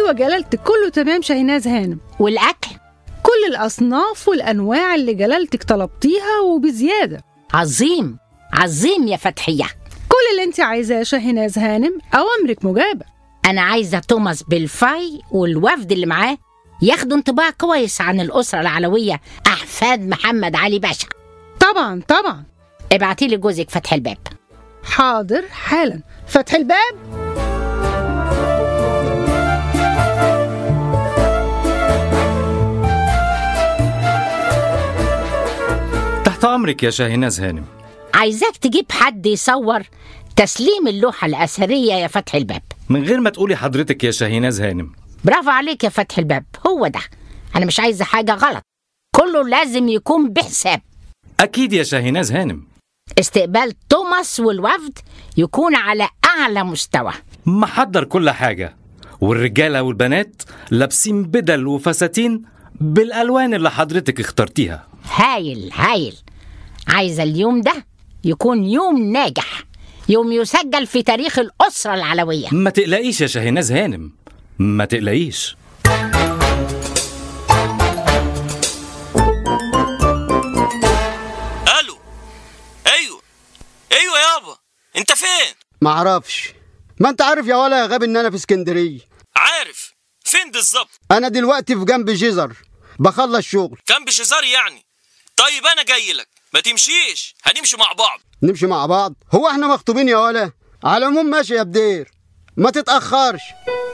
أيوة جلالتك كله تمام شاهيناز هانم والأكل كل الأصناف والأنواع اللي جلالتك طلبتيها وبزيادة عظيم عظيم يا فتحية كل اللي انت عايزاه شاهيناز هانم أوامرك مجابة أنا عايزة توماس بالفاي والوفد اللي معاه ياخدوا انطباع كويس عن الأسرة العلوية أحفاد محمد علي باشا طبعا طبعا ابعتي لي جوزك فتح الباب حاضر حالا فتح الباب تحت أمرك يا شاهيناز هانم عايزاك تجيب حد يصور تسليم اللوحة الأثرية يا فتح الباب من غير ما تقولي حضرتك يا شاهيناز هانم برافو عليك يا فتح الباب هو ده أنا مش عايزة حاجة غلط كله لازم يكون بحساب أكيد يا شاهيناز هانم استقبال توماس والوفد يكون على أعلى مستوى محضر كل حاجة والرجالة والبنات لابسين بدل وفساتين بالألوان اللي حضرتك اخترتيها هايل هايل عايزة اليوم ده يكون يوم ناجح يوم يسجل في تاريخ الأسرة العلوية ما تقلقيش يا شاهيناز هانم ما تقلقيش الو ايوه ايوه يابا انت فين معرفش ما انت عارف يا ولا يا غبي ان انا في اسكندريه عارف فين بالظبط انا دلوقتي في جنب جزر بخلص شغل كان بشزار يعني طيب انا جاي لك ما تمشيش هنمشي مع بعض نمشي مع بعض هو احنا مخطوبين يا ولا على العموم ماشي يا بدير ما تتاخرش